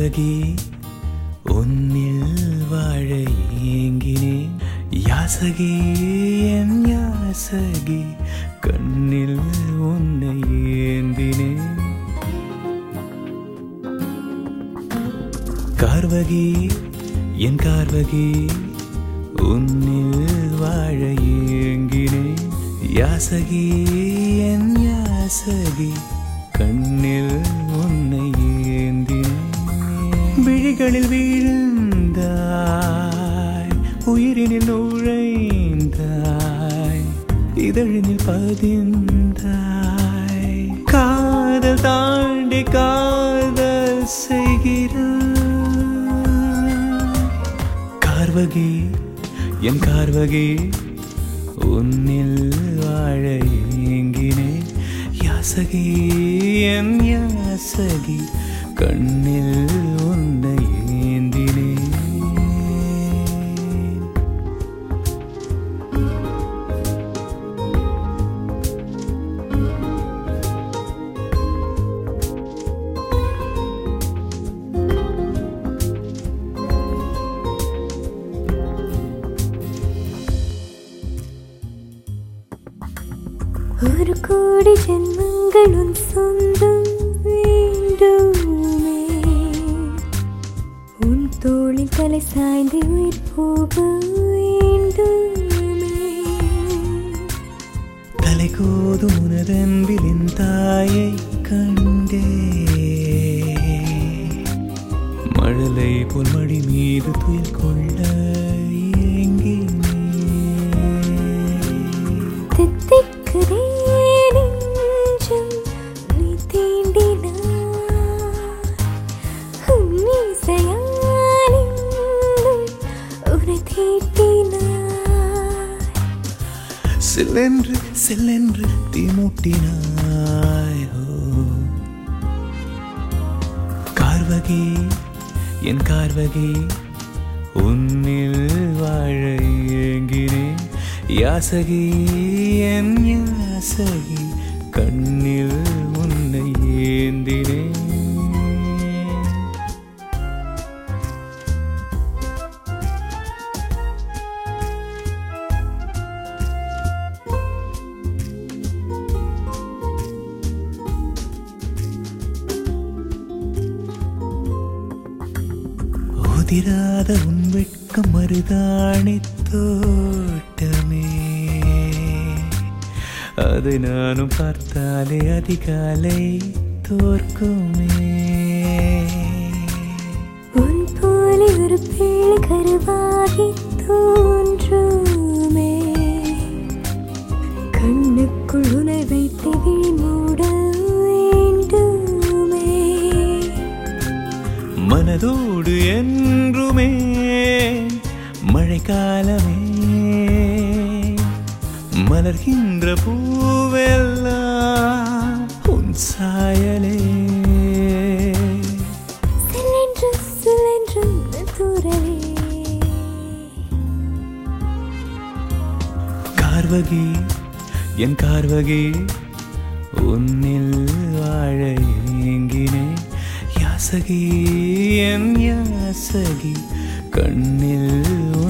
கார்வகி உன்னில் வாழ ஏங்கினேன் யாசகி என் யாசகி கண்ணில் உன்னை ஏந்தினேன் கார்வகி என் கார்வகி உன்னில் வாழ ஏங்கினேன் யாசகி என் யாசகி கண்ணில் உன்னை ஏந்தினேன் விழிகளில் வீழ்ந்தாய் உயிரினில் நுழைந்தாய் இதழினில் பதிந்தாய் காதல் தாண்டி காதல் செய்கிறாய் கார்வகி என் கார்வகி உன்னில் வாழ ஏங்கினேன் யாசகி என் யாசகி கண்ணில் உன்னை ஏந்தினேன் ஒரு கோடி ஜென்மங்கள் உன் சொந்தம் வேண்டுமே உன் தோளில் தலை சாய்ந்து உயிர் போக வேண்டுமே தலை கோதும் உனதன்பிலின் தாயை கண்டே மழலை போல் மடி மீது துயில் கொள்ள ஏங்கினேன். தித்திக்குதே நெஞ்சம் நீ தீண்டினாய். உன் இசையால் இன்னும் உன்னை தீட்டினாய். சில்லென்று சில்லென்று தீமூட்டினாய் ஓ. கார்வகி என் கார்வகி உன்னில் வாழ ஏங்கினேன் யாசகி என் யாசகி கண்ணில் உன்னை ஏந்தினேன் உதிராத உன் வெட்கம் மருதாணி தோட்டமே அது நானும் பார்த்தாலே அதிகாலை தோற்குமே உன் போலே ஒரு பிள்ளை கருவாகி தோன்றுமே கண்ணுக்குள் உனை வைத்து விழி மூட வேண்டுமே மனதோடு என்றுமே மழைக்காலமே மலர்கின்ற பூவெல்லாம் உன் சாயலே சிலென்று சிலென்று தூரவே கார்வகி என் கார்வகி உன்னில் வாழ ஏங்கினேன் யாசகி என் யாசகி கண்ணில்